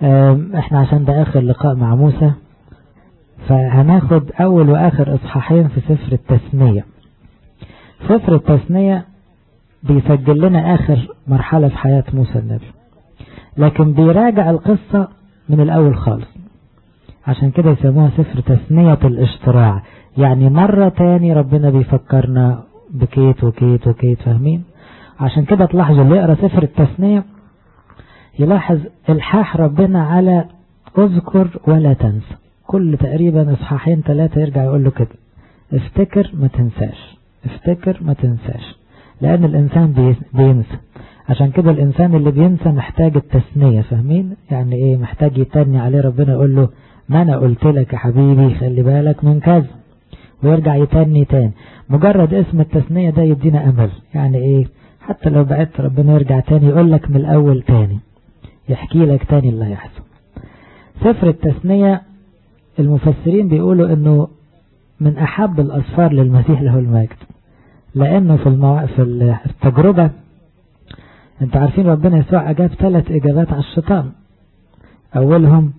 احنا عشان ده اخر لقاء مع موسى فهناخد اول واخر اصحاحين في سفر التثنية سفر التثنية بيسجل لنا اخر مرحلة في حياة موسى النبي لكن بيراجع القصة من الاول خالص عشان كده يسموها سفر تثنية الاشتراع يعني مرة تاني ربنا بيفكرنا بكيت وكيت وكيت فاهمين عشان كده تلاحظوا اللي يقرأ سفر التثنية يلاحظ الحاح ربنا على اذكر ولا تنسى كل تقريبا اصحاحين ثلاثة يرجع يقول له كده افتكر ما تنساش افتكر ما تنساش لان الانسان بينسى عشان كده الانسان اللي بينسى محتاج التثنية فاهمين يعني ايه محتاج يتني عليه ربنا يقول له ما انا قلت لك يا حبيبي خلي بالك من كذا ويرجع يتني تاني مجرد اسم التثنية ده يدينا امل يعني ايه حتى لو بعدت ربنا يرجع تاني يقول لك من الاول تاني يحكي لك تاني اللي هيحصل سفر التثنية المفسرين بيقولوا انه من احب الاسفار للمسيح له المجد لانه في المو... في التجربة انتوا عارفين ربنا يسوع اجاب ثلاث اجابات على الشيطان اولهم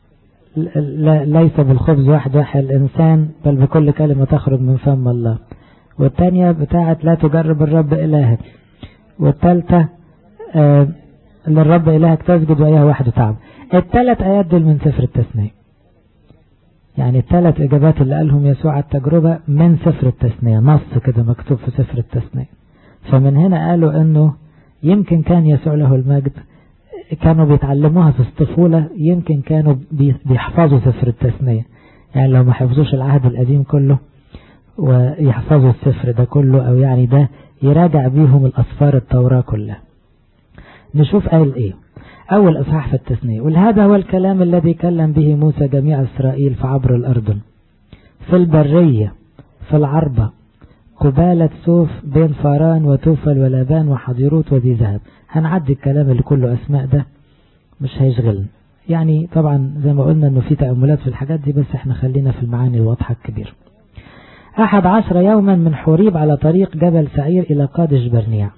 ليس بالخبز وحد وحي الإنسان بل بكل كلمة تخرج من فم الله والثانية بتاعت لا تجرب الرب إلهك والثالثة آه للرب إلهك تسجد وإياه وحده تعب الثلاث آيات دول من سفر التثنية يعني الثلاث إجابات اللي قالهم يسوع التجربة من سفر التثنية نص كده مكتوب في سفر التثنية فمن هنا قالوا أنه يمكن كان يسوع له المجد كانوا بيتعلموها في الطفولة يمكن كانوا بيحفظوا سفر التثنية يعني لو ما حفظوش العهد القديم كله ويحفظوا السفر ده كله أو يعني ده يراجع بيهم الأسفار التوراة كلها نشوف قال إيه أول إصحاح في التثنية ولهذا هو الكلام الذي كلم به موسى جميع إسرائيل في عبر الأردن في البرية في العربة قبالة سوف بين فاران وتوفل ولابان وحضيروت وذي ذهب هنعدي الكلام اللي كله أسماء ده مش هيشغلنا يعني طبعا زي ما قلنا انه في تأملات في الحاجات دي بس احنا خلينا في المعاني الواضحة الكبيرة أحد عشر يوما من حوريب على طريق جبل سعير إلى قادش برنيع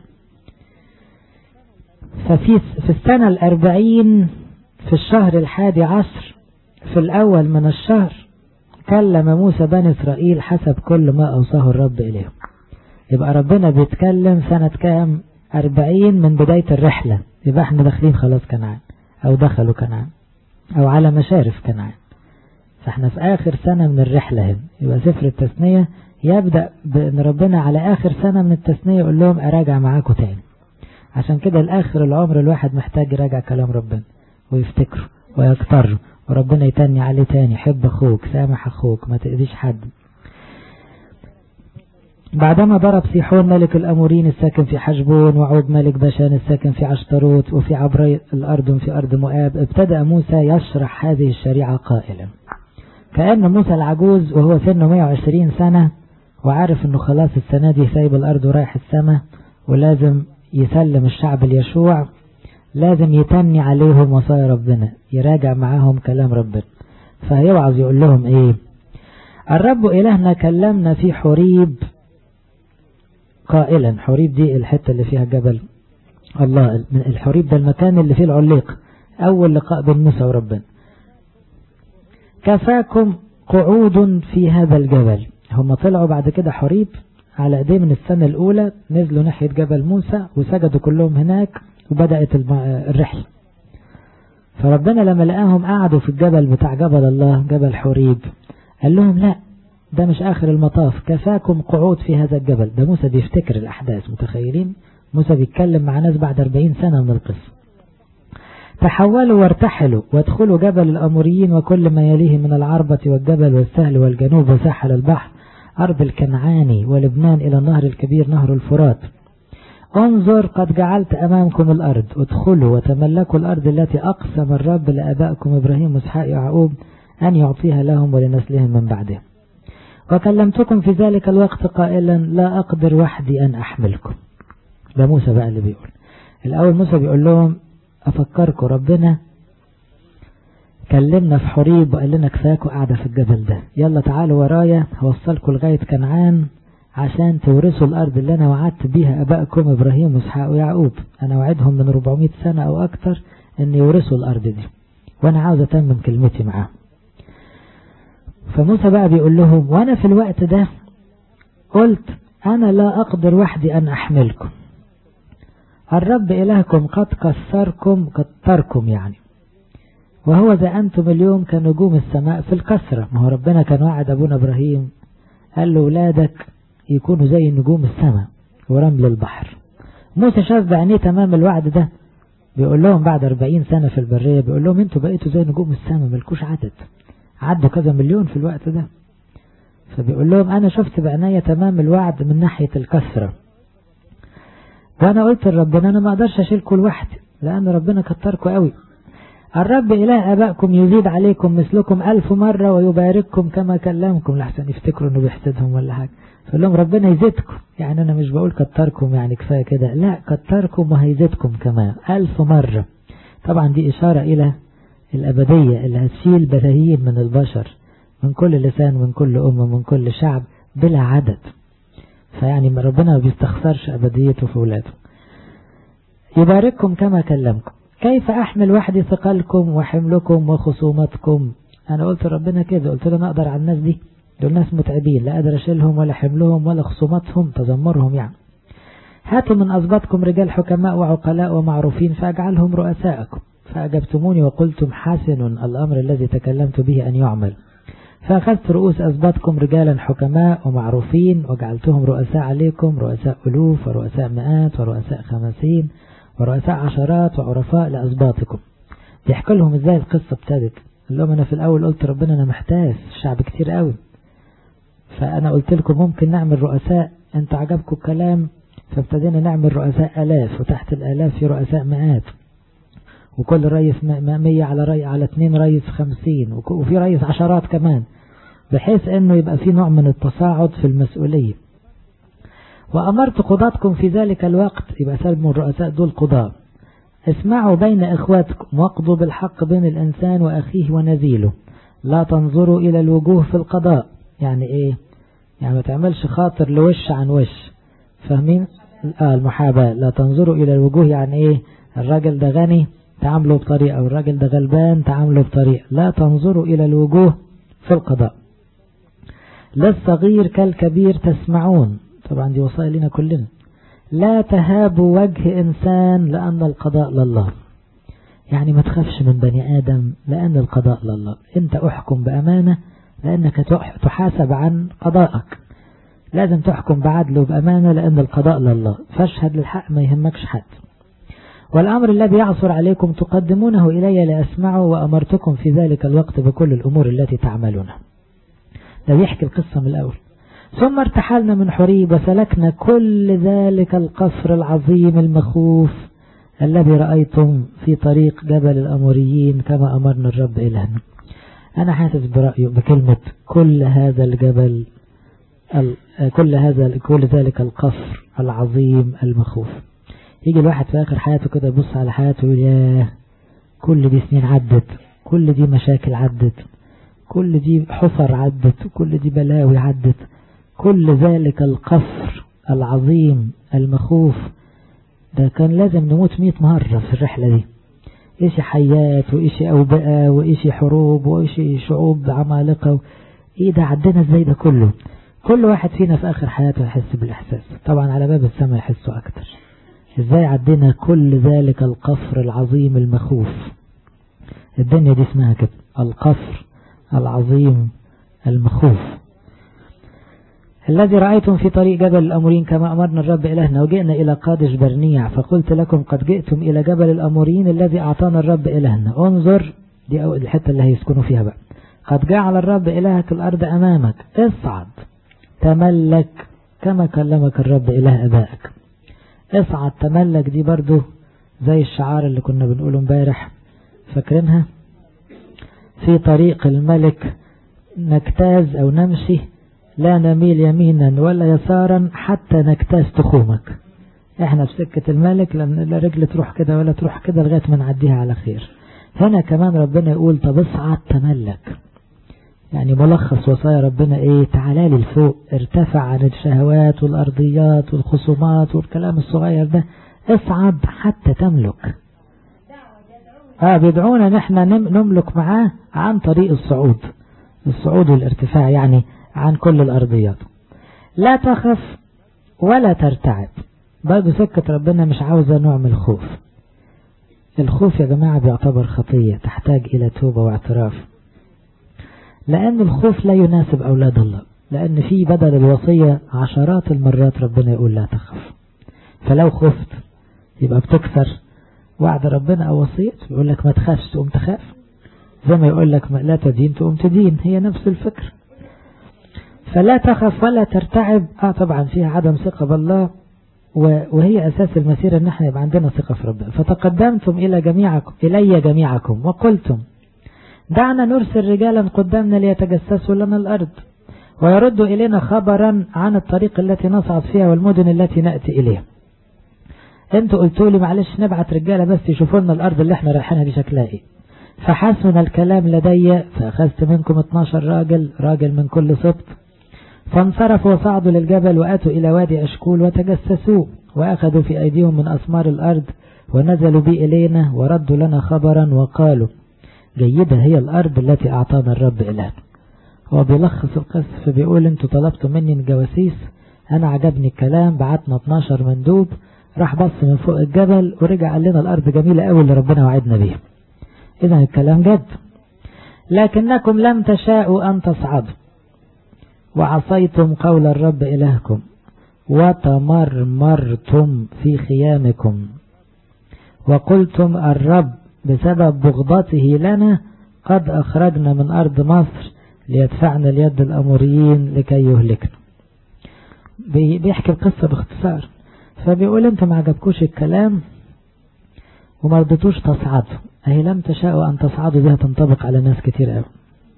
ففي في السنة الأربعين في الشهر الحادي عشر في الأول من الشهر كلم موسى بني إسرائيل حسب كل ما أوصاه الرب إليهم يبقى ربنا بيتكلم سنة كام أربعين من بداية الرحلة يبقى احنا داخلين خلاص كنعان أو دخلوا كنعان أو على مشارف كنعان فاحنا في آخر سنة من الرحلة هنا يبقى سفر التثنية يبدأ بأن ربنا على آخر سنة من التثنية يقول لهم أراجع معاكم تاني عشان كده الآخر العمر الواحد محتاج يراجع كلام ربنا ويفتكره ويكتره وربنا يتني عليه تاني حب أخوك سامح أخوك ما تأذيش حد بعدما ضرب سيحون ملك الأمورين الساكن في حجبون وعوب ملك بشان الساكن في عشتروت وفي عبري الأردن في أرض مؤاب ابتدأ موسى يشرح هذه الشريعة قائلا كأن موسى العجوز وهو سنه 120 سنة وعارف انه خلاص السنة دي سايب الأرض ورايح السماء ولازم يسلم الشعب ليشوع لازم يتني عليهم وصايا ربنا يراجع معاهم كلام ربنا فهيوعظ يقول لهم ايه الرب إلهنا كلمنا في حريب قائلا حريب دي الحتة اللي فيها جبل الله الحريب ده المكان اللي فيه العليق أول لقاء بين موسى وربنا كفاكم قعود في هذا الجبل هم طلعوا بعد كده حريب على ايديه من السنة الأولى نزلوا ناحية جبل موسى وسجدوا كلهم هناك وبدأت الرحلة فربنا لما لقاهم قعدوا في الجبل بتاع جبل الله جبل حريب قال لهم لا ده مش آخر المطاف كفاكم قعود في هذا الجبل ده موسى بيفتكر الأحداث متخيلين موسى بيتكلم مع ناس بعد 40 سنة من القصة تحولوا وارتحلوا وادخلوا جبل الأموريين وكل ما يليه من العربة والجبل والسهل والجنوب وساحل البحر أرض الكنعاني ولبنان إلى النهر الكبير نهر الفرات انظر قد جعلت أمامكم الأرض ادخلوا وتملكوا الأرض التي أقسم الرب لأبائكم إبراهيم وإسحاق يعقوب أن يعطيها لهم ولنسلهم من بعدهم وكلمتكم في ذلك الوقت قائلا لا أقدر وحدي أن أحملكم ده موسى بقى اللي بيقول الأول موسى بيقول لهم أفكركم ربنا كلمنا في حريب وقال لنا كفاكوا قاعدة في الجبل ده يلا تعالوا ورايا هوصلكم لغاية كنعان عشان تورثوا الأرض اللي أنا وعدت بيها أبائكم إبراهيم وإسحاق ويعقوب أنا وعدهم من 400 سنة أو أكتر أن يورثوا الأرض دي وانا عاوز اتمم كلمتي معاه فموسى بقى بيقول لهم وانا في الوقت ده قلت انا لا اقدر وحدي ان احملكم الرب الهكم قد كسركم كتركم يعني وهو ذا أنتم اليوم كنجوم السماء في الكسرة ما هو ربنا كان وعد أبونا إبراهيم قال له ولادك يكونوا زي نجوم السماء ورمل البحر موسى شاف بعينيه تمام الوعد ده بيقول لهم بعد 40 سنة في البرية بيقول لهم انتوا بقيتوا زي نجوم السماء ملكوش عدد عدوا كذا مليون في الوقت ده فبيقول لهم انا شفت بعينيا تمام الوعد من ناحية الكسرة وانا قلت لربنا انا ما اقدرش اشيلكم لوحدي لان ربنا كتركم قوي الرب إله أبائكم يزيد عليكم مثلكم ألف مرة ويبارككم كما كلمكم لحسن يفتكروا أنه بيحسدهم ولا حاجة فقال لهم ربنا يزيدكم يعني أنا مش بقول كتركم يعني كفاية كده لا كتركم وهيزيدكم كمان ألف مرة طبعا دي إشارة إلى الأبدية اللي هتشيل بلايين من البشر من كل لسان من كل أمة من كل شعب بلا عدد فيعني ربنا ما بيستخسرش أبديته في ولاده يبارككم كما كلمكم كيف أحمل وحدي ثقلكم وحملكم وخصومتكم أنا قلت ربنا كده قلت له أنا أقدر على الناس دي دول ناس متعبين لا أقدر أشيلهم ولا حملهم ولا خصومتهم تذمرهم يعني هاتوا من أصباتكم رجال حكماء وعقلاء ومعروفين فأجعلهم رؤساءكم فأجبتموني وقلتم حسن الأمر الذي تكلمت به أن يعمل فأخذت رؤوس أسباطكم رجالا حكماء ومعروفين وجعلتهم رؤساء عليكم رؤساء ألوف ورؤساء مئات ورؤساء خمسين ورؤساء عشرات وعرفاء لأسباطكم بيحكي لهم ازاي القصة ابتدت قال لهم انا في الاول قلت ربنا انا محتاج الشعب كتير قوي فانا قلت لكم ممكن نعمل رؤساء انت عجبكم الكلام فابتدينا نعمل رؤساء الاف وتحت الالاف في رؤساء مئات وكل رئيس مية على رأي على اتنين رئيس خمسين وفي رئيس عشرات كمان بحيث انه يبقى في نوع من التصاعد في المسؤولية وأمرت قضاتكم في ذلك الوقت يبقى سلموا الرؤساء دول قضاء اسمعوا بين إخواتكم واقضوا بالحق بين الإنسان وأخيه ونزيله لا تنظروا إلى الوجوه في القضاء يعني إيه يعني ما تعملش خاطر لوش عن وش فاهمين آه المحاباة لا تنظروا إلى الوجوه يعني إيه الراجل ده غني تعاملوا بطريقة والراجل ده غلبان تعاملوا بطريقة لا تنظروا إلى الوجوه في القضاء للصغير كالكبير تسمعون طبعا دي وصايا لنا كلنا لا تهابوا وجه إنسان لأن القضاء لله يعني ما تخافش من بني آدم لأن القضاء لله أنت أحكم بأمانة لأنك تحاسب عن قضائك لازم تحكم بعدل وبأمانة لأن القضاء لله فاشهد للحق ما يهمكش حد والأمر الذي يعصر عليكم تقدمونه إلي لأسمعه وأمرتكم في ذلك الوقت بكل الأمور التي تعملونها ده بيحكي القصة من الأول ثم ارتحلنا من حريب وسلكنا كل ذلك القصر العظيم المخوف الذي رأيتم في طريق جبل الأموريين كما أمرنا الرب إلهنا أنا حاسس برأيه بكلمة كل هذا الجبل كل هذا كل ذلك القصر العظيم المخوف يجي الواحد في آخر حياته كده يبص على حياته ويقول ياه كل دي سنين عدت كل دي مشاكل عدت كل دي حفر عدت كل دي بلاوي عدت كل ذلك القصر العظيم المخوف ده كان لازم نموت مئة مرة في الرحلة دي إيش حيات وإيش أوبئة وإيش حروب وإيش شعوب عمالقة إيه ده عدنا إزاي ده كله كل واحد فينا في آخر حياته يحس بالإحساس طبعا على باب السماء يحسوا أكتر إزاي عدنا كل ذلك القصر العظيم المخوف الدنيا دي اسمها كده القصر العظيم المخوف الذي رأيتم في طريق جبل الأمورين كما أمرنا الرب إلهنا وجئنا إلى قادش برنيع فقلت لكم قد جئتم إلى جبل الأمورين الذي أعطانا الرب إلهنا انظر دي أول الحتة اللي هيسكنوا فيها بقى قد جعل الرب إلهك الأرض أمامك اصعد تملك كما كلمك الرب إله أبائك اصعد تملك دي برضو زي الشعار اللي كنا بنقوله امبارح فاكرينها في طريق الملك نجتاز أو نمشي لا نميل يمينا ولا يسارا حتى نجتاز تخومك احنا في سكة الملك لا رجل تروح كده ولا تروح كده لغاية ما نعديها على خير هنا كمان ربنا يقول طب اصعد تملك يعني ملخص وصايا ربنا ايه تعالى لي لفوق ارتفع عن الشهوات والارضيات والخصومات والكلام الصغير ده اصعد حتى تملك اه بيدعونا ان احنا نملك معاه عن طريق الصعود الصعود والارتفاع يعني عن كل الارضيات لا تخف ولا ترتعب برضه سكة ربنا مش عاوزة نوع من الخوف الخوف يا جماعة بيعتبر خطية تحتاج إلى توبة واعتراف لأن الخوف لا يناسب أولاد الله لأن في بدل الوصية عشرات المرات ربنا يقول لا تخف فلو خفت يبقى بتكسر وعد ربنا أو وصيته يقول لك ما تخافش تقوم تخاف زي ما يقول لك لا تدين تقوم تدين هي نفس الفكر فلا تخف ولا ترتعب اه طبعا فيها عدم ثقة بالله وهي أساس المسيرة أن احنا يبقى عندنا ثقة في ربنا فتقدمتم إلى جميعكم إلي جميعكم وقلتم دعنا نرسل رجالا قدامنا ليتجسسوا لنا الأرض ويردوا إلينا خبرا عن الطريق التي نصعد فيها والمدن التي نأتي إليها انتوا قلتوا لي معلش نبعت رجالة بس يشوفوا لنا الأرض اللي احنا رايحينها دي شكلها ايه فحسن الكلام لدي فأخذت منكم 12 راجل راجل من كل سبط فانصرفوا وصعدوا للجبل وأتوا إلى وادي أشكول وتجسسوا وأخذوا في أيديهم من أسمار الأرض ونزلوا بي إلينا وردوا لنا خبرا وقالوا جيدة هي الأرض التي أعطانا الرب إلهنا هو بيلخص القصة فبيقول انتوا طلبتوا مني الجواسيس أنا عجبني الكلام بعتنا 12 مندوب راح بص من فوق الجبل ورجع قال لنا الأرض جميلة قوي اللي ربنا وعدنا بيها إذا الكلام جد لكنكم لم تشاءوا أن تصعدوا وعصيتم قول الرب إلهكم وتمرمرتم في خيامكم وقلتم الرب بسبب بغضته لنا قد أخرجنا من أرض مصر ليدفعنا اليد الأموريين لكي يهلكنا بيحكي القصة باختصار فبيقول انتم ما عجبكوش الكلام وما رضيتوش تصعدوا اهي لم تشاءوا ان تصعدوا بها تنطبق على ناس كتير قوي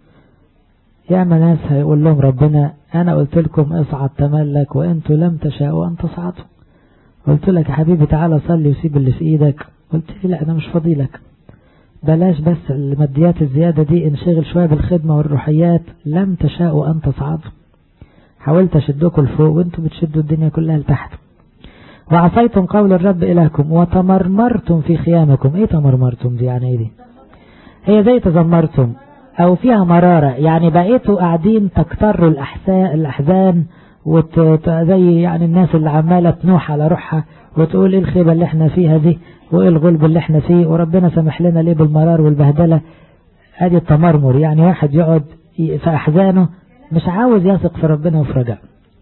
ياما ناس هيقول لهم ربنا انا قلت لكم اصعد تملك وانتوا لم تشاءوا ان تصعدوا قلت لك يا حبيبي تعالى صلي وسيب اللي في ايدك قلت لي لا انا مش فاضي لك بلاش بس الماديات الزيادة دي انشغل شوية بالخدمة والروحيات لم تشاءوا ان تصعدوا حاولت اشدكم لفوق وانتوا بتشدوا الدنيا كلها لتحت وعصيتم قول الرب إلهكم وتمرمرتم في خيامكم ايه تمرمرتم دي يعني ايه دي هي زي تذمرتم او فيها مرارة يعني بقيتوا قاعدين تكتروا الأحزان وت... زي يعني الناس اللي عمالة تنوح على روحها وتقول ايه الخيبة اللي احنا فيها دي وايه الغلب اللي احنا فيه وربنا سمح لنا ليه بالمرار والبهدلة ادي التمرمر يعني واحد يقعد في أحزانه مش عاوز يثق في ربنا وفي رجعه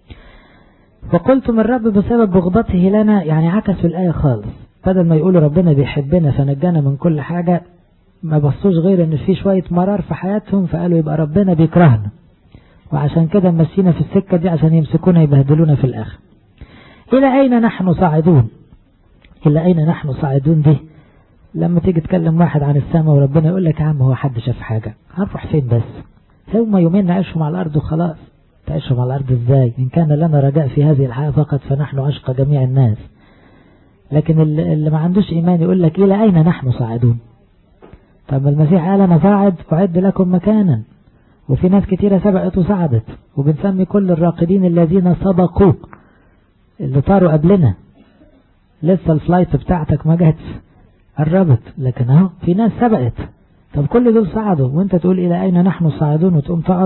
وقلتم الرب بسبب بغضته لنا يعني عكسوا الآية خالص بدل ما يقولوا ربنا بيحبنا فنجانا من كل حاجة ما بصوش غير ان في شوية مرار في حياتهم فقالوا يبقى ربنا بيكرهنا وعشان كده مشينا في السكة دي عشان يمسكونا يبهدلونا في الآخر إلى أين نحن صاعدون إلى أين نحن صاعدون دي لما تيجي تكلم واحد عن السماء وربنا يقول لك يا عم هو حد شاف حاجة هنروح فين بس هم يومين نعيشهم على الأرض وخلاص تعيشهم على الأرض إزاي إن كان لنا رجاء في هذه الحياة فقط فنحن أشقى جميع الناس لكن اللي ما عندوش إيمان يقول لك إلى أين نحن صاعدون طب المسيح قال أنا صاعد أعد لكم مكانا وفي ناس كتيرة سبقت وصعدت وبنسمي كل الراقدين الذين سبقوا اللي طاروا قبلنا لسه الفلايت بتاعتك ما جاتش قربت لكن اهو في ناس سبقت طب كل دول صعدوا وانت تقول الى اين نحن صاعدون وتقوم تقعد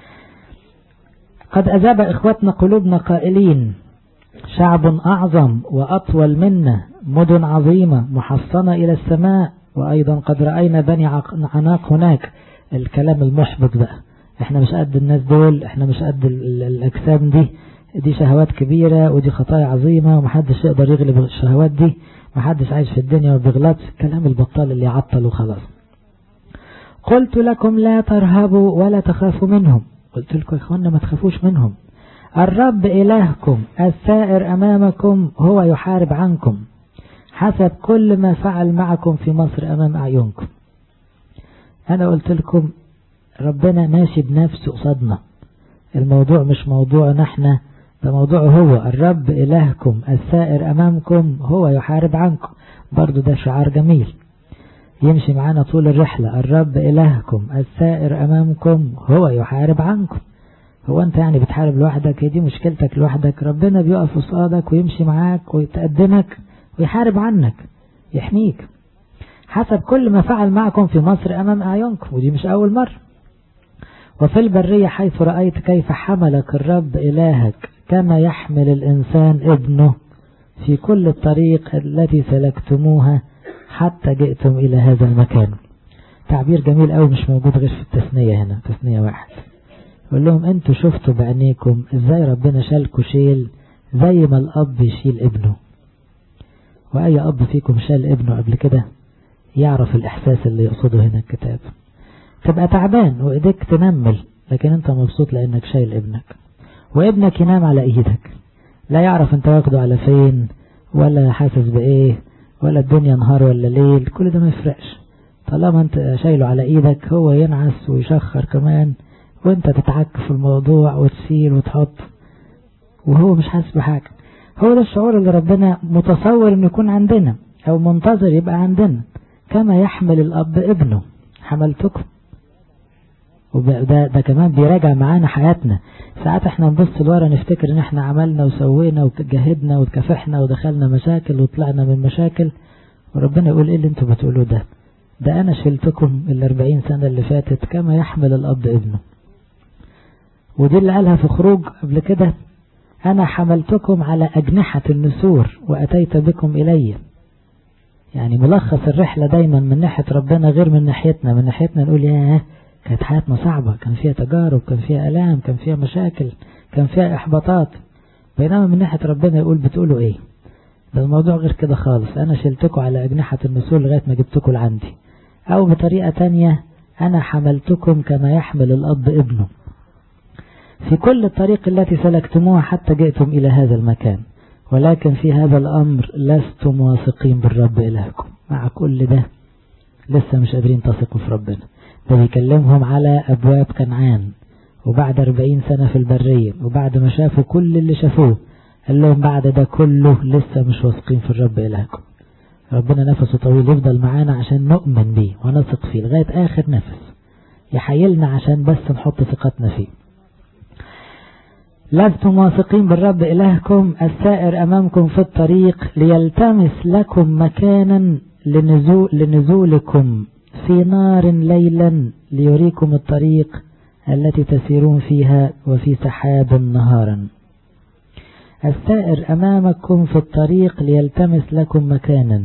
قد أذاب إخوتنا قلوبنا قائلين شعب أعظم وأطول منا مدن عظيمة محصنة إلى السماء وأيضا قد رأينا بني عناق هناك الكلام المحبط بقى احنا مش قد الناس دول احنا مش قد الأجسام دي دي شهوات كبيرة ودي خطايا عظيمة ومحدش يقدر يغلب الشهوات دي محدش عايش في الدنيا وبيغلطش الكلام البطال اللي يعطل وخلاص قلت لكم لا ترهبوا ولا تخافوا منهم قلت لكم يا اخوانا ما تخافوش منهم الرب إلهكم السائر أمامكم هو يحارب عنكم حسب كل ما فعل معكم في مصر أمام أعينكم أنا قلت لكم ربنا ماشي بنفسه قصادنا الموضوع مش موضوعنا احنا ده موضوع هو الرب إلهكم السائر أمامكم هو يحارب عنكم برضو ده شعار جميل يمشي معانا طول الرحلة الرب إلهكم السائر أمامكم هو يحارب عنكم هو أنت يعني بتحارب لوحدك هي دي مشكلتك لوحدك ربنا بيقف قصادك ويمشي معاك ويتقدمك ويحارب عنك يحميك حسب كل ما فعل معكم في مصر أمام أعينكم ودي مش أول مرة وفي البرية حيث رأيت كيف حملك الرب إلهك كما يحمل الإنسان ابنه في كل الطريق التي سلكتموها حتى جئتم إلى هذا المكان تعبير جميل قوي مش موجود غير في التثنية هنا تثنية واحد يقول لهم انتوا شفتوا بعينيكم ازاي ربنا شالكوا شيل زي ما الأب يشيل ابنه وأي أب فيكم شال ابنه قبل كده يعرف الإحساس اللي يقصده هنا الكتاب تبقى تعبان وإيديك تنمل لكن أنت مبسوط لأنك شايل ابنك وابنك ينام على إيدك لا يعرف أنت واخده على فين ولا حاسس بإيه ولا الدنيا نهار ولا ليل كل ده ما يفرقش طالما أنت شايله على إيدك هو ينعس ويشخر كمان وأنت تتعك في الموضوع وتشيل وتحط وهو مش حاسس بحاجة هو ده الشعور اللي ربنا متصور انه يكون عندنا او منتظر يبقى عندنا كما يحمل الاب ابنه حملتكم وده ده كمان بيراجع معانا حياتنا ساعات احنا نبص لورا نفتكر ان احنا عملنا وسوينا وجهدنا وكافحنا ودخلنا مشاكل وطلعنا من مشاكل وربنا يقول ايه اللي انتوا بتقولوه ده ده انا شلتكم الاربعين سنة اللي فاتت كما يحمل الاب ابنه ودي اللي قالها في خروج قبل كده أنا حملتكم على أجنحة النسور وأتيت بكم إلي يعني ملخص الرحلة دايما من ناحية ربنا غير من ناحيتنا من ناحيتنا نقول ياه كانت حياتنا صعبة كان فيها تجارب كان فيها ألام كان فيها مشاكل كان فيها إحباطات بينما من ناحية ربنا يقول بتقولوا إيه ده الموضوع غير كده خالص أنا شلتكم على أجنحة النسور لغاية ما جبتكم لعندي أو بطريقة تانية أنا حملتكم كما يحمل الأب ابنه في كل الطريق التي سلكتموها حتى جئتم إلى هذا المكان ولكن في هذا الأمر لستم واثقين بالرب إلهكم مع كل ده لسه مش قادرين تثقوا في ربنا ده بيكلمهم على أبواب كنعان وبعد أربعين سنة في البرية وبعد ما شافوا كل اللي شافوه قال لهم بعد ده كله لسه مش واثقين في الرب إلهكم ربنا نفسه طويل يفضل معانا عشان نؤمن بيه ونثق فيه لغاية آخر نفس يحيلنا عشان بس نحط ثقتنا فيه لستم واثقين بالرب إلهكم السائر أمامكم في الطريق ليلتمس لكم مكانا لنزول لنزولكم في نار ليلا ليريكم الطريق التي تسيرون فيها وفي سحاب نهارا السائر أمامكم في الطريق ليلتمس لكم مكانا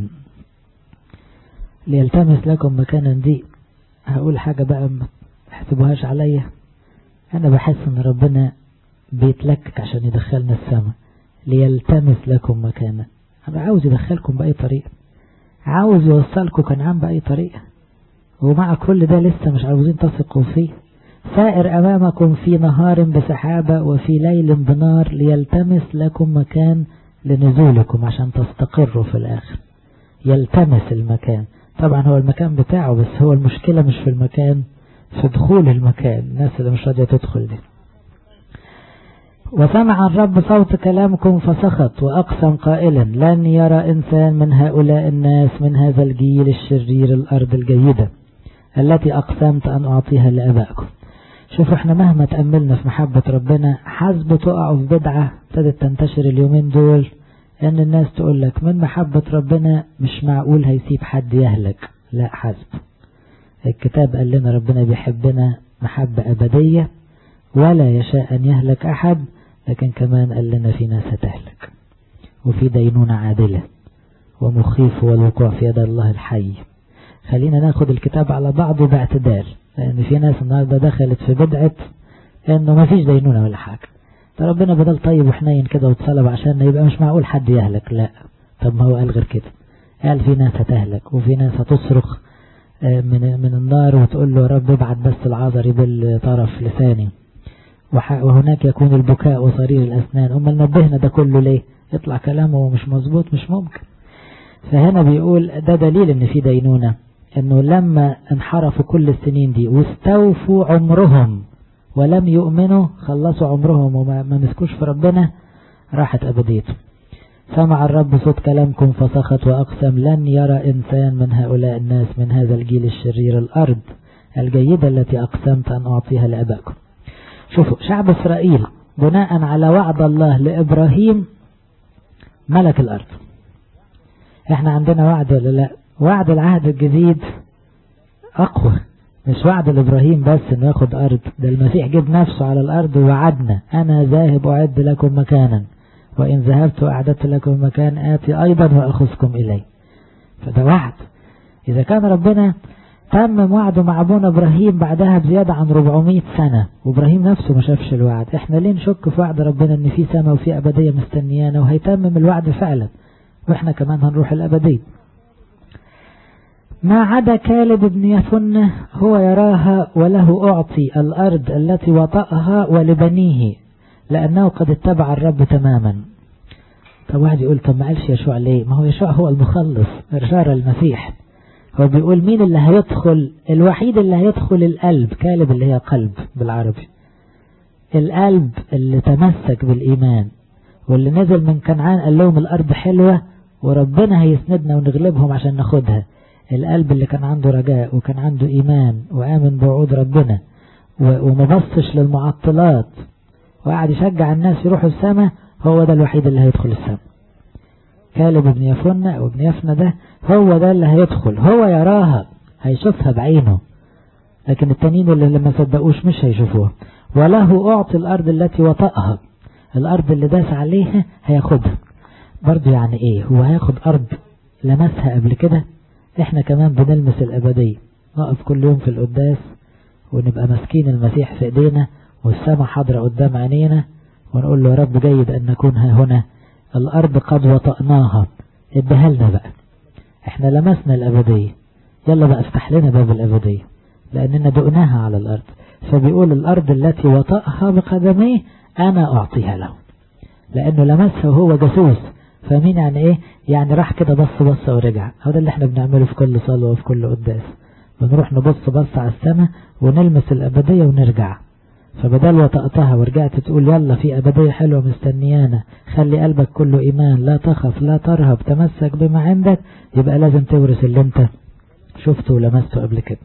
ليلتمس لكم مكانا دي هقول حاجة بقى ما تحسبوهاش عليا أنا بحس إن ربنا بيتلكك عشان يدخلنا السماء ليلتمس لكم مكانا أنا عاوز يدخلكم بأي طريقة عاوز يوصلكم كنعان بأي طريقة ومع كل ده لسه مش عاوزين تثقوا فيه سائر أمامكم في نهار بسحابة وفي ليل بنار ليلتمس لكم مكان لنزولكم عشان تستقروا في الآخر يلتمس المكان طبعا هو المكان بتاعه بس هو المشكلة مش في المكان في دخول المكان الناس اللي مش راضية تدخل دي وسمع الرب صوت كلامكم فسخط وأقسم قائلا لن يرى إنسان من هؤلاء الناس من هذا الجيل الشرير الأرض الجيدة التي أقسمت أن أعطيها لأبائكم شوفوا احنا مهما تأملنا في محبة ربنا حسب تقعوا في بدعة ابتدت تنتشر اليومين دول ان الناس تقول لك من محبة ربنا مش معقول هيسيب حد يهلك لا حسب الكتاب قال لنا ربنا بيحبنا محبة أبدية ولا يشاء أن يهلك أحد لكن كمان قال لنا في ناس هتهلك وفي دينونة عادلة ومخيف هو الوقوع في يد الله الحي خلينا ناخد الكتاب على بعضه باعتدال لأن في ناس النهاردة دخلت في بدعة إنه ما فيش دينونة ولا حاجة فربنا بدل طيب وحنين كده وتصلب عشان يبقى مش معقول حد يهلك لا طب ما هو قال غير كده قال في ناس هتهلك وفي ناس هتصرخ من من النار وتقول له يا رب ابعت بس العذري بالطرف لساني وهناك يكون البكاء وصرير الأسنان أما نبهنا ده كله ليه يطلع كلامه مش مظبوط مش ممكن فهنا بيقول ده دليل ان في دينونة انه لما انحرفوا كل السنين دي واستوفوا عمرهم ولم يؤمنوا خلصوا عمرهم وما مسكوش في ربنا راحت أبديته سمع الرب صوت كلامكم فسخط وأقسم لن يرى إنسان من هؤلاء الناس من هذا الجيل الشرير الأرض الجيدة التي أقسمت أن أعطيها لأبائكم شوفوا شعب إسرائيل بناء على وعد الله لإبراهيم ملك الأرض احنا عندنا وعد ولا لا وعد العهد الجديد أقوى مش وعد لإبراهيم بس إنه ياخد أرض ده المسيح جاب نفسه على الأرض ووعدنا أنا ذاهب أعد لكم مكانا وإن ذهبت أعددت لكم مكان آتي أيضا وأخذكم إلي فده وعد إذا كان ربنا تمم وعده مع أبونا إبراهيم بعدها بزيادة عن 400 سنة وإبراهيم نفسه ما شافش الوعد إحنا ليه نشك في وعد ربنا إن في سماء وفي أبدية مستنيانا وهيتمم الوعد فعلا وإحنا كمان هنروح الأبدية ما عدا كالب بن يفنه هو يراها وله أعطي الأرض التي وطأها ولبنيه لأنه قد اتبع الرب تماما طب واحد يقول طب ما قالش يشوع ليه ما هو يشوع هو المخلص إرشار المسيح هو بيقول مين اللي هيدخل الوحيد اللي هيدخل القلب كالب اللي هي قلب بالعربي القلب اللي تمسك بالإيمان واللي نزل من كنعان قال لهم الأرض حلوة وربنا هيسندنا ونغلبهم عشان ناخدها القلب اللي كان عنده رجاء وكان عنده إيمان وآمن بوعود ربنا وما بصش للمعطلات وقعد يشجع الناس يروحوا السماء هو ده الوحيد اللي هيدخل السماء كالب ابن يفنة أو ابن يفنة ده هو ده اللي هيدخل هو يراها هيشوفها بعينه لكن التانيين اللي لما صدقوش مش هيشوفوها وله أعطي الأرض التي وطأها الأرض اللي داس عليها هياخدها برضو يعني ايه هو هياخد أرض لمسها قبل كده احنا كمان بنلمس الأبدية نقف كل يوم في القداس ونبقى ماسكين المسيح في ايدينا والسماء حاضرة قدام عينينا ونقول له يا رب جيد أن نكون ها هنا الأرض قد وطأناها ادها لنا بقى احنا لمسنا الأبدية يلا بقى افتح لنا باب الأبدية لأننا دقناها على الأرض فبيقول الأرض التي وطأها بقدميه أنا أعطيها له لأنه لمسها وهو جاسوس فاهمين يعني ايه يعني راح كده بص بص ورجع هذا اللي احنا بنعمله في كل صلاة وفي كل قداس بنروح نبص بص على السماء ونلمس الأبدية ونرجع فبدل وطأتها ورجعت تقول يلا في أبدية حلوة مستنيانا خلي قلبك كله إيمان لا تخف لا ترهب تمسك بما عندك يبقى لازم تورث اللي انت شفته ولمسته قبل كده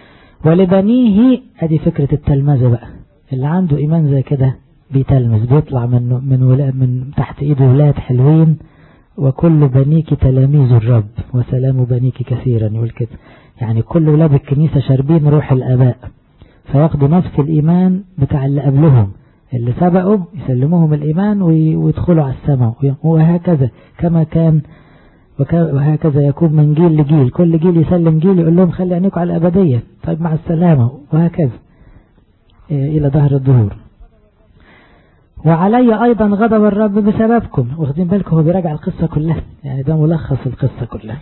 ولبنيه ادي فكرة التلمذة بقى اللي عنده إيمان زي كده بيتلمذ بيطلع من من ولا من تحت ايده ولاد حلوين وكل بنيك تلاميذ الرب وسلام بنيك كثيرا يقول كده يعني كل ولاد الكنيسة شاربين روح الآباء فياخدوا نفس الإيمان بتاع اللي قبلهم اللي سبقوا يسلموهم الإيمان ويدخلوا على السماء وهكذا كما كان وهكذا يكون من جيل لجيل كل جيل يسلم جيل يقول لهم خلي عينيكم على الأبدية طيب مع السلامة وهكذا إلى ظهر الظهور وعلي أيضا غضب الرب بسببكم واخدين بالكم هو بيراجع القصة كلها يعني ده ملخص القصة كلها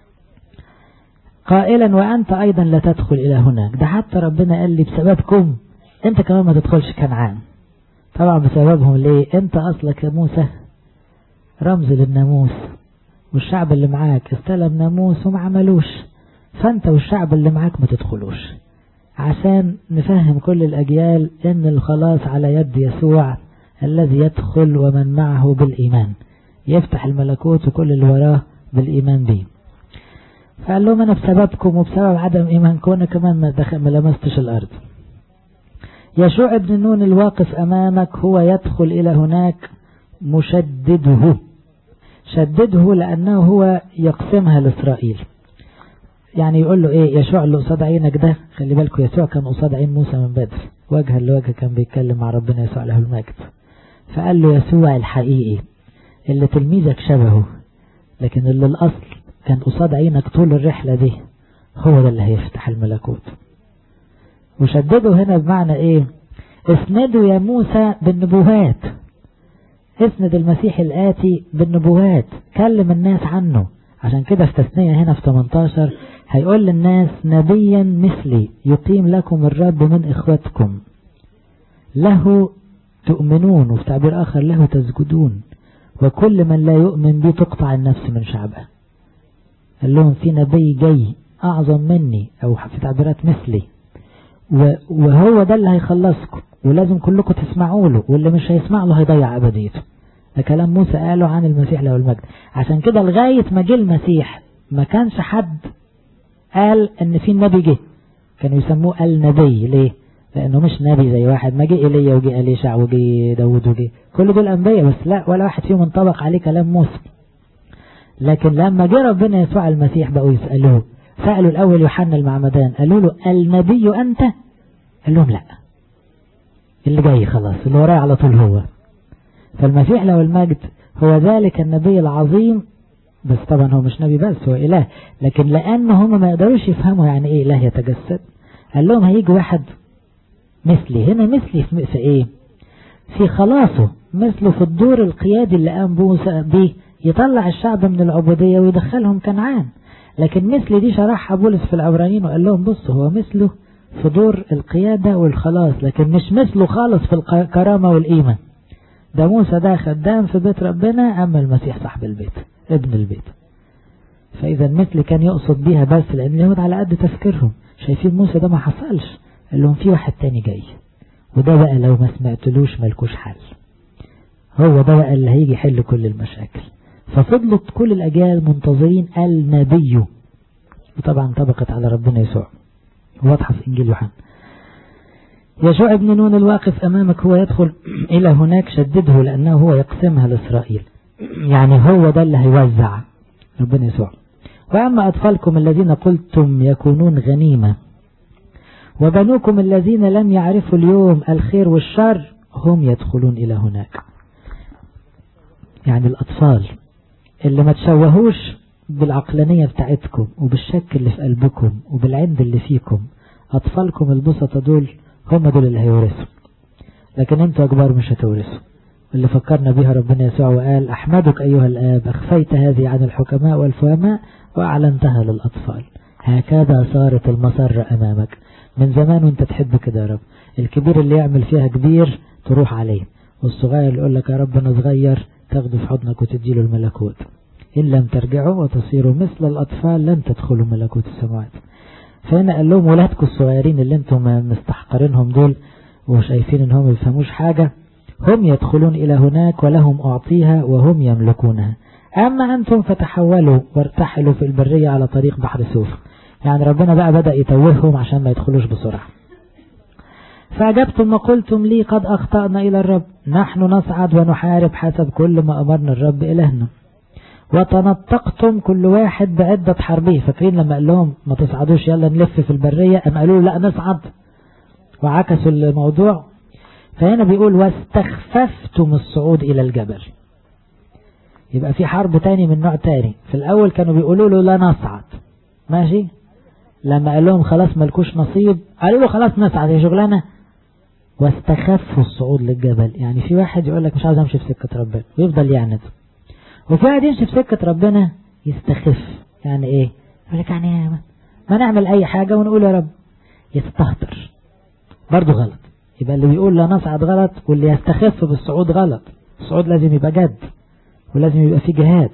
قائلا وأنت أيضا لا تدخل إلى هناك ده حتى ربنا قال لي بسببكم أنت كمان ما تدخلش كنعان طبعا بسببهم ليه أنت أصلك يا موسى رمز للناموس والشعب اللي معاك استلم ناموس وما عملوش فأنت والشعب اللي معاك ما تدخلوش عشان نفهم كل الأجيال أن الخلاص على يد يسوع الذي يدخل ومن معه بالإيمان يفتح الملكوت وكل اللي وراه بالإيمان به فقال لهم أنا بسببكم وبسبب عدم إيمانكم أنا كمان ما, ما لمستش الأرض يشوع ابن نون الواقف أمامك هو يدخل إلى هناك مشدده شدده لأنه هو يقسمها لإسرائيل يعني يقول له ايه يشوع اللي قصاد عينك ده خلي بالكم يسوع كان قصاد عين موسى من بدر وجها لوجه كان بيتكلم مع ربنا يسوع له المجد فقال له يسوع الحقيقي اللي تلميذك شبهه لكن اللي الأصل كان قصاد عينك طول الرحلة دي هو ده اللي هيفتح الملكوت وشدده هنا بمعنى ايه اسنده يا موسى بالنبوات اسند المسيح الآتي بالنبوات كلم الناس عنه عشان كده في تثنية هنا في 18 هيقول للناس نبيا مثلي يقيم لكم الرب من إخوتكم له تؤمنون وفي تعبير آخر له تسجدون وكل من لا يؤمن بي تقطع النفس من شعبه قال لهم في نبي جاي أعظم مني أو في تعبيرات مثلي وهو ده اللي هيخلصكم ولازم كلكم تسمعوا له واللي مش هيسمع له هيضيع أبديته ده كلام موسى قاله عن المسيح له المجد عشان كده لغاية ما جه المسيح ما كانش حد قال ان في النبي جه كانوا يسموه النبي ليه لانه مش نبي زي واحد ما جه ايليا وجه اليشع وجه داود وجه كل دول انبياء بس لا ولا واحد فيهم انطبق عليه كلام موسى لكن لما جه ربنا يسوع المسيح بقوا يسألوه سألوا الأول يوحنا المعمدان قالوا له النبي أنت قال لهم لا اللي جاي خلاص اللي وراي على طول هو فالمسيح له المجد هو ذلك النبي العظيم بس طبعا هو مش نبي بس هو إله لكن لأن هم ما يقدروش يفهموا يعني إيه إله يتجسد قال لهم هيجي واحد مثلي هنا مثلي في إيه في خلاصه مثله في الدور القيادي اللي قام به يطلع الشعب من العبودية ويدخلهم كنعان لكن مثل دي شرحها بولس في العبرانيين وقال لهم بصوا هو مثله في دور القيادة والخلاص لكن مش مثله خالص في الكرامة والقيمة ده موسى ده خدام في بيت ربنا أما المسيح صاحب البيت ابن البيت فإذا مثل كان يقصد بيها بس لأن اليهود على قد تفكيرهم شايفين موسى ده ما حصلش قال لهم في واحد تاني جاي وده بقى لو ما سمعتلوش ملكوش حل هو ده بقى اللي هيجي يحل كل المشاكل ففضلت كل الأجيال منتظرين النبي وطبعا طبقت على ربنا يسوع واضحة في إنجيل يوحنا يشوع ابن نون الواقف أمامك هو يدخل إلى هناك شدده لأنه هو يقسمها لإسرائيل يعني هو ده اللي هيوزع ربنا يسوع وأما أطفالكم الذين قلتم يكونون غنيمة وبنوكم الذين لم يعرفوا اليوم الخير والشر هم يدخلون إلى هناك يعني الأطفال اللي ما تشوهوش بالعقلانية بتاعتكم وبالشك اللي في قلبكم وبالعند اللي فيكم أطفالكم البسطة دول هم دول اللي هيورثوا لكن انتوا أكبر مش هتورثوا اللي فكرنا بها ربنا يسوع وقال أحمدك أيها الآب أخفيت هذه عن الحكماء والفهماء وأعلنتها للأطفال هكذا صارت المسرة أمامك من زمان وانت تحب كده يا رب الكبير اللي يعمل فيها كبير تروح عليه والصغير اللي يقول لك يا رب أنا صغير تاخده في حضنك وتديله الملكوت إن لم ترجعوا وتصيروا مثل الأطفال لن تدخلوا ملكوت السماوات فهنا قال لهم ولادكم الصغيرين اللي انتم مستحقرينهم دول وشايفين انهم ما يفهموش حاجة هم يدخلون إلى هناك ولهم أعطيها وهم يملكونها أما أنتم فتحولوا وارتحلوا في البرية على طريق بحر سوف يعني ربنا بقى بدأ يتوههم عشان ما يدخلوش بسرعة فأجبتم وقلتم لي قد أخطأنا إلى الرب نحن نصعد ونحارب حسب كل ما أمرنا الرب إلهنا وتنطقتم كل واحد بعدة حربه فاكرين لما قال لهم ما تصعدوش يلا نلف في البرية أم قالوا لا نصعد وعكسوا الموضوع فهنا بيقول واستخففتم الصعود إلى الجبل يبقى في حرب تاني من نوع تاني في الأول كانوا بيقولوا له لا نصعد ماشي لما قال لهم خلاص ملكوش نصيب قالوا له خلاص نصعد يا شغلانة واستخفوا الصعود للجبل يعني في واحد يقول لك مش عاوز امشي في سكة ربنا ويفضل يعند وفي واحد يمشي في سكة ربنا يستخف يعني ايه يقول لك يعني ما نعمل اي حاجة ونقول يا رب يستهتر برضه غلط يبقى اللي بيقول لا نصعد غلط واللي يستخف بالصعود غلط الصعود لازم يبقى جد ولازم يبقى فيه جهاد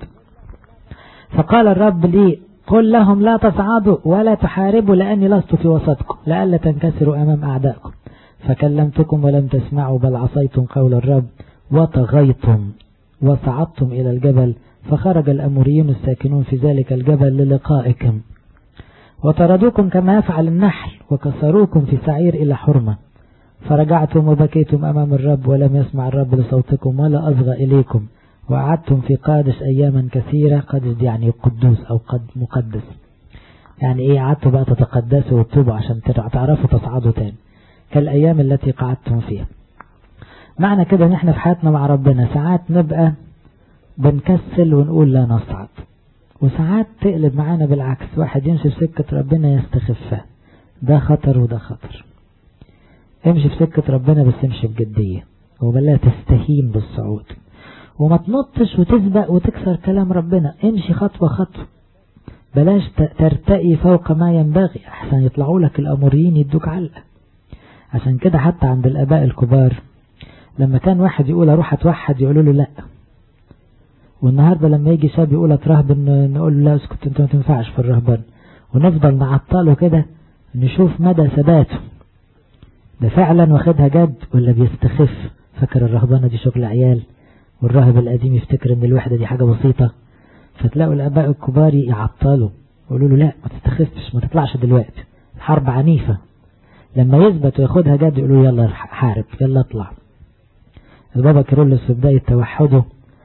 فقال الرب لي قل لهم لا تصعدوا ولا تحاربوا لأني لست في وسطكم لئلا تنكسروا أمام أعدائكم فكلمتكم ولم تسمعوا بل عصيتم قول الرب وطغيتم وصعدتم إلى الجبل فخرج الأموريون الساكنون في ذلك الجبل للقائكم وطردوكم كما يفعل النحل وكسروكم في سعير إلى حرمة فرجعتم وبكيتم أمام الرب ولم يسمع الرب لصوتكم ولا أصغى إليكم وقعدتم في قادش أياما كثيرة قادش دي يعني قدوس أو قد مقدس يعني إيه قعدتوا بقى تتقدسوا وتتوبوا عشان تعرفوا تصعدوا تاني كالأيام التي قعدتم فيها معنى كده ان احنا في حياتنا مع ربنا ساعات نبقى بنكسل ونقول لا نصعد وساعات تقلب معانا بالعكس واحد يمشي في سكة ربنا يستخفها ده خطر وده خطر امشي في سكة ربنا بس امشي بجدية وبلا تستهين بالصعود وما تنطش وتسبق وتكسر كلام ربنا امشي خطوة خطوة بلاش ترتقي فوق ما ينبغي احسن يطلعوا لك الاموريين يدوك علقة عشان كده حتى عند الاباء الكبار لما كان واحد يقول اروح اتوحد يقولوا له لا والنهاردة لما يجي شاب يقول اترهب نقول له لا اسكت انت ما تنفعش في الرهبان ونفضل نعطله كده نشوف مدى ثباته ده فعلا واخدها جد ولا بيستخف فاكر الرهبانة دي شغل عيال والراهب القديم يفتكر ان الوحدة دي حاجة بسيطة فتلاقوا الاباء الكبار يعطلوا يقولوا له لا ما تستخفش ما تطلعش دلوقتي الحرب عنيفة لما يثبت وياخدها جد يقولوا يلا حارب يلا اطلع البابا كيرلس في بداية توحده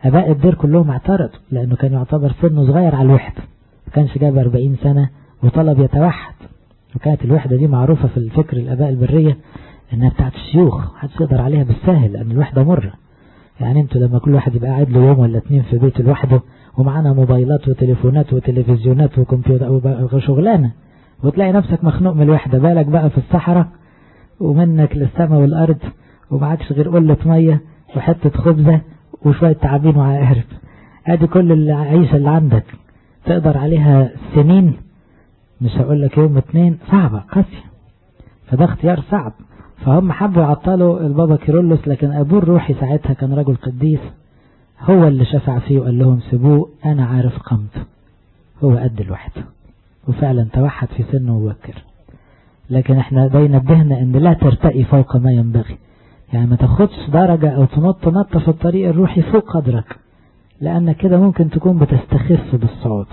أباء الدير كلهم اعترضوا لأنه كان يعتبر سنه صغير على الوحدة ما كانش جاب 40 سنة وطلب يتوحد وكانت الوحدة دي معروفة في الفكر الأباء البرية إنها بتاعت الشيوخ محدش يقدر عليها بالسهل لأن الوحدة مرة يعني انتوا لما كل واحد يبقى قاعد له يوم ولا اتنين في بيته لوحده ومعانا موبايلات وتليفونات وتلفزيونات وكمبيوتر وشغلانة وتلاقي نفسك مخنوق من الوحدة بالك بقى في الصحراء ومنك للسماء والأرض ومعكش غير قلة مية وحتة خبزة وشوية تعابين وعقارب ادي كل العيشة اللي عندك تقدر عليها سنين مش هقول لك يوم اتنين صعبة قاسية فده اختيار صعب فهم حبوا يعطلوا البابا كيرلس لكن ابوه الروحي ساعتها كان رجل قديس هو اللي شفع فيه وقال لهم سيبوه انا عارف قمته هو قد الوحدة وفعلا توحد في سنه مبكر لكن احنا ده ينبهنا ان لا ترتقي فوق ما ينبغي يعني ما تاخدش درجة او تنط نطة في الطريق الروحي فوق قدرك لانك كده ممكن تكون بتستخف بالصعود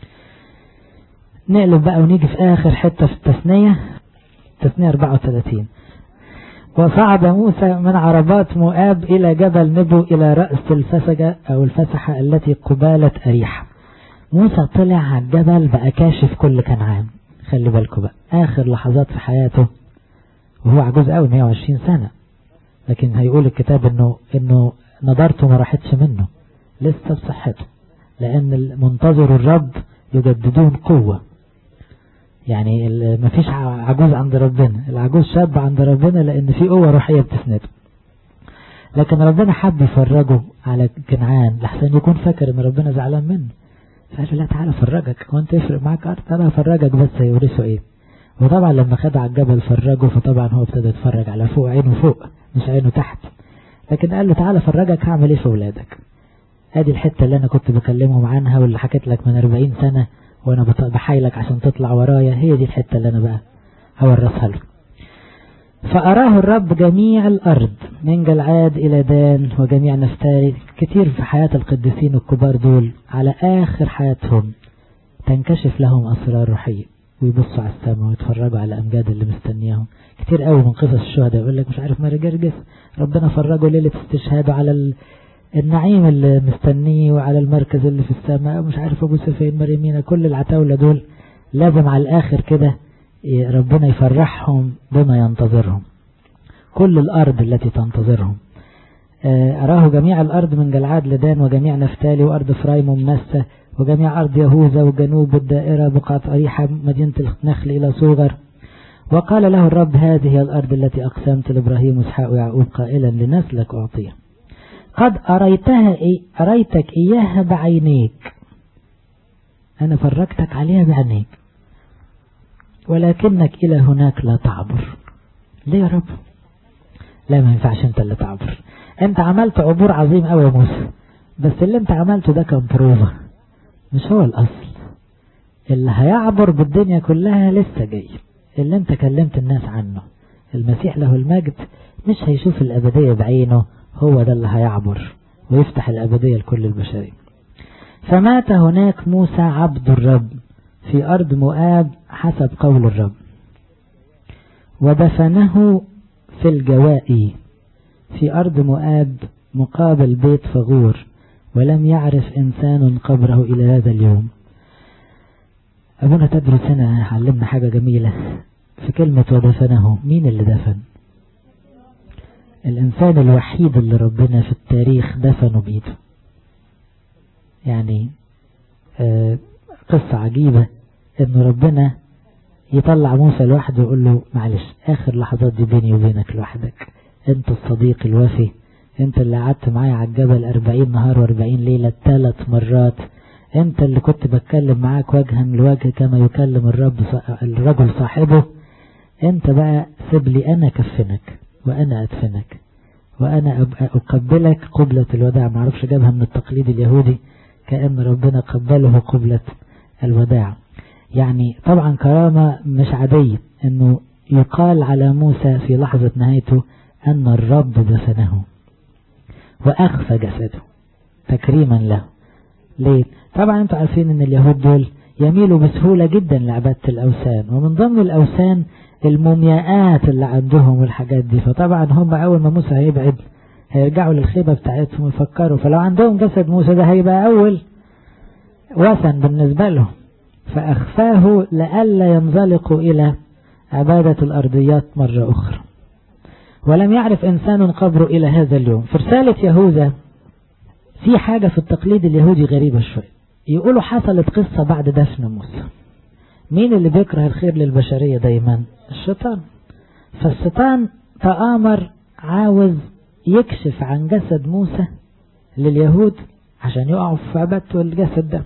نقلب بقى ونيجي في اخر حتة في التثنية تثنية 34 وصعد موسى من عربات مؤاب إلى جبل نبو إلى رأس الفسجة أو الفسحة التي قبالة أريحة موسى طلع على الجبل بقى كاشف كل كنعان خلي بالكم بقى آخر لحظات في حياته وهو عجوز قوي 120 سنة لكن هيقول الكتاب انه انه نظرته ما راحتش منه لسه بصحته لان منتظر الرب يجددون قوة يعني ما فيش عجوز عند ربنا العجوز شاب عند ربنا لان في قوة روحية بتسنده لكن ربنا حب يفرجه على كنعان لحسن يكون فاكر ان ربنا زعلان منه فقال له لا تعالى فرجك هو انت يفرق معاك ارض انا هفرجك بس هيورثه ايه وطبعا لما خد على الجبل فرجه فطبعا هو ابتدى يتفرج على فوق عينه فوق مش عينه تحت لكن قال له تعالى فرجك هعمل ايه في ولادك ادي الحتة اللي انا كنت بكلمهم عنها واللي حكيت لك من 40 سنة وانا بحايلك عشان تطلع ورايا هي دي الحتة اللي انا بقى هورثها له فأراه الرب جميع الأرض من جلعاد إلى دان وجميع نفتالي كتير في حياة القديسين الكبار دول على آخر حياتهم تنكشف لهم أسرار روحية ويبصوا على السماء ويتفرجوا على الأمجاد اللي مستنياهم كتير قوي من قصص الشهداء يقول لك مش عارف ماري جرجس ربنا فرجه ليلة استشهاده على النعيم اللي مستنيه وعلى المركز اللي في السماء مش عارف أبو سفين مريمينا كل العتاولة دول لازم على الآخر كده ربنا يفرحهم بما ينتظرهم كل الأرض التي تنتظرهم أراه جميع الأرض من جلعاد لدان وجميع نفتالي وأرض فرايم ومنسة وجميع أرض يهوذا وجنوب الدائرة بقعة أريحة مدينة النخل إلى صوغر وقال له الرب هذه هي الأرض التي أقسمت لإبراهيم وإسحاق ويعقوب قائلا لنسلك أعطيها قد أريتها إيه أريتك إياها بعينيك أنا فرجتك عليها بعينيك ولكنك إلى هناك لا تعبر ليه يا رب لا ما ينفعش انت اللي تعبر انت عملت عبور عظيم قوي يا موسى بس اللي انت عملته ده كان بروفا مش هو الاصل اللي هيعبر بالدنيا كلها لسه جاي اللي انت كلمت الناس عنه المسيح له المجد مش هيشوف الابدية بعينه هو ده اللي هيعبر ويفتح الابدية لكل البشرية فمات هناك موسى عبد الرب في أرض مؤاب حسب قول الرب ودفنه في الجوائي في أرض مؤاب مقابل بيت فغور ولم يعرف إنسان قبره إلى هذا اليوم أبونا تدرس هنا علمنا حاجة جميلة في كلمة ودفنه مين اللي دفن الإنسان الوحيد اللي ربنا في التاريخ دفنه بيده يعني آه قصة عجيبة ان ربنا يطلع موسى لوحده ويقول له معلش اخر لحظات دي بيني وبينك لوحدك انت الصديق الوفي انت اللي قعدت معايا على الجبل اربعين نهار واربعين ليلة ثلاث مرات انت اللي كنت بتكلم معاك وجها لوجه كما يكلم الرب الرجل صاحبه انت بقى سيب لي انا كفنك وانا ادفنك وانا اقبلك قبلة الوداع معرفش جابها من التقليد اليهودي كأن ربنا قبله قبلة الوداع يعني طبعا كرامة مش عادية انه يقال على موسى في لحظة نهايته ان الرب دفنه واخفى جسده تكريما له ليه طبعا انتوا عارفين ان اليهود دول يميلوا بسهولة جدا لعبادة الاوثان ومن ضمن الاوثان المومياءات اللي عندهم والحاجات دي فطبعا هم اول ما موسى هيبعد هيرجعوا للخيبة بتاعتهم ويفكروا فلو عندهم جسد موسى ده هيبقى أول وثن بالنسبة لهم فأخفاه لئلا ينزلقوا إلى عبادة الأرضيات مرة أخرى ولم يعرف إنسان قبره إلى هذا اليوم في رسالة يهوذا في حاجة في التقليد اليهودي غريبة شوية يقولوا حصلت قصة بعد دفن موسى مين اللي بيكره الخير للبشرية دايما الشيطان فالشيطان تآمر عاوز يكشف عن جسد موسى لليهود عشان يقعوا في عبادته الجسد ده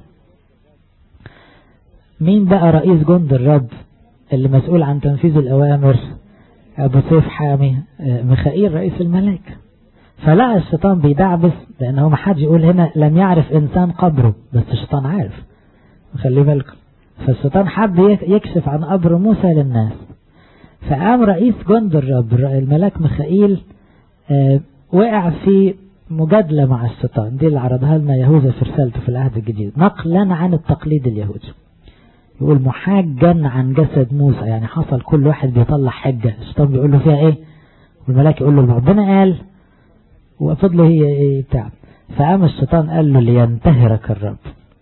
مين بقى رئيس جند الرب اللي مسؤول عن تنفيذ الأوامر أبو سيف حامي ميخائيل رئيس الملائكة فلقى الشيطان بيدعبس لأن هو محدش يقول هنا لم يعرف إنسان قبره بس الشيطان عارف خلي بالكم فالشيطان حب يكشف عن قبر موسى للناس فقام رئيس جند الرب الملاك ميخائيل آه وقع في مجادلة مع الشيطان دي اللي عرضها لنا يهوذا في رسالته في العهد الجديد نقلا عن التقليد اليهودي يقول محاجا عن جسد موسى يعني حصل كل واحد بيطلع حجة الشيطان بيقول له فيها ايه والملاك يقول له ربنا قال وفضله هي ايه بتاع فقام الشيطان قال له لينتهرك الرب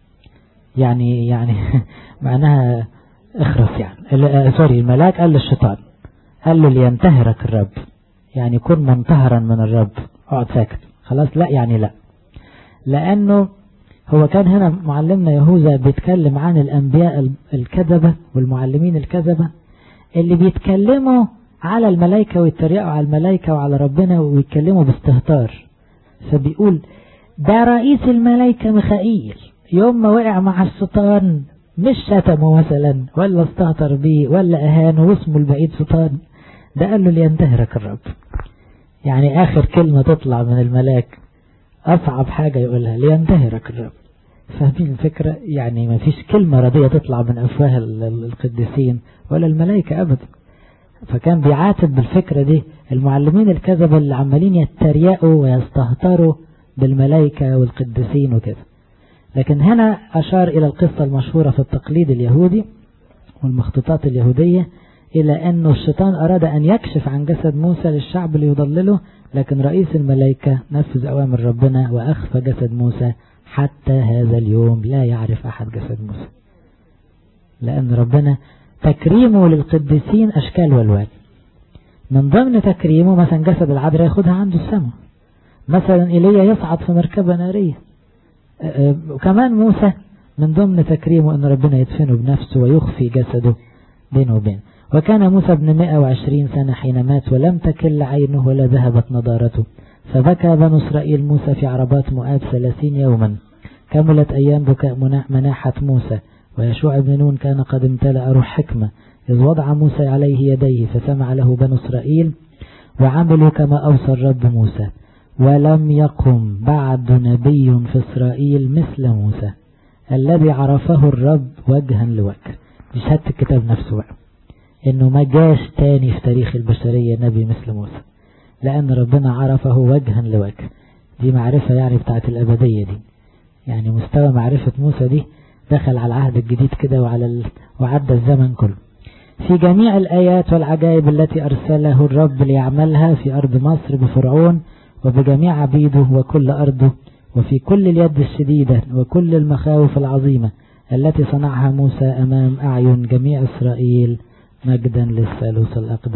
يعني يعني معناها اخرس يعني سوري الملاك قال للشيطان قال له لينتهرك الرب يعني كن منتهرا من الرب اقعد ساكت خلاص لا يعني لا لانه هو كان هنا معلمنا يهوذا بيتكلم عن الانبياء الكذبة والمعلمين الكذبة اللي بيتكلموا على الملائكة ويتريقوا على الملائكة وعلى ربنا ويتكلموا باستهتار فبيقول ده رئيس الملائكة ميخائيل يوم ما وقع مع الشيطان مش شتمه مثلا ولا استهتر بيه ولا اهانه واسمه البعيد شيطان ده قال له لينتهرك الرب يعني اخر كلمة تطلع من الملاك اصعب حاجة يقولها لينتهرك الرب فاهمين الفكرة يعني ما فيش كلمة ردية تطلع من افواه القديسين ولا الملائكة ابدا فكان بيعاتب بالفكرة دي المعلمين الكذبة اللي عمالين يتريقوا ويستهتروا بالملائكة والقديسين وكده لكن هنا أشار إلى القصة المشهورة في التقليد اليهودي والمخطوطات اليهودية إلى أن الشيطان أراد أن يكشف عن جسد موسى للشعب ليضلله لكن رئيس الملائكة نفذ أوامر ربنا وأخفى جسد موسى حتى هذا اليوم لا يعرف أحد جسد موسى لأن ربنا تكريمه للقديسين أشكال والوان من ضمن تكريمه مثلا جسد العذراء ياخدها عنده السماء مثلا إيليا يصعد في مركبة نارية وكمان موسى من ضمن تكريمه أن ربنا يدفنه بنفسه ويخفي جسده بينه وبين وكان موسى ابن 120 سنة حين مات ولم تكل عينه ولا ذهبت نضارته فبكى بنو إسرائيل موسى في عربات مؤاب ثلاثين يوما كملت أيام بكاء مناحة موسى ويشوع بن نون كان قد امتلأ روح حكمة إذ وضع موسى عليه يديه فسمع له بنو إسرائيل وعملوا كما أوصى الرب موسى ولم يقم بعد نبي في إسرائيل مثل موسى الذي عرفه الرب وجها لوجه دي شهادة الكتاب نفسه بقى انه ما جاش تاني في تاريخ البشرية نبي مثل موسى لان ربنا عرفه وجها لوجه دي معرفة يعني بتاعت الابدية دي يعني مستوى معرفة موسى دي دخل على العهد الجديد كده وعلى ال... وعدى الزمن كله في جميع الآيات والعجائب التي أرسله الرب ليعملها في أرض مصر بفرعون وبجميع عبيده وكل أرضه وفي كل اليد الشديدة وكل المخاوف العظيمة التي صنعها موسى أمام أعين جميع إسرائيل مجدا للثالوث الأقدس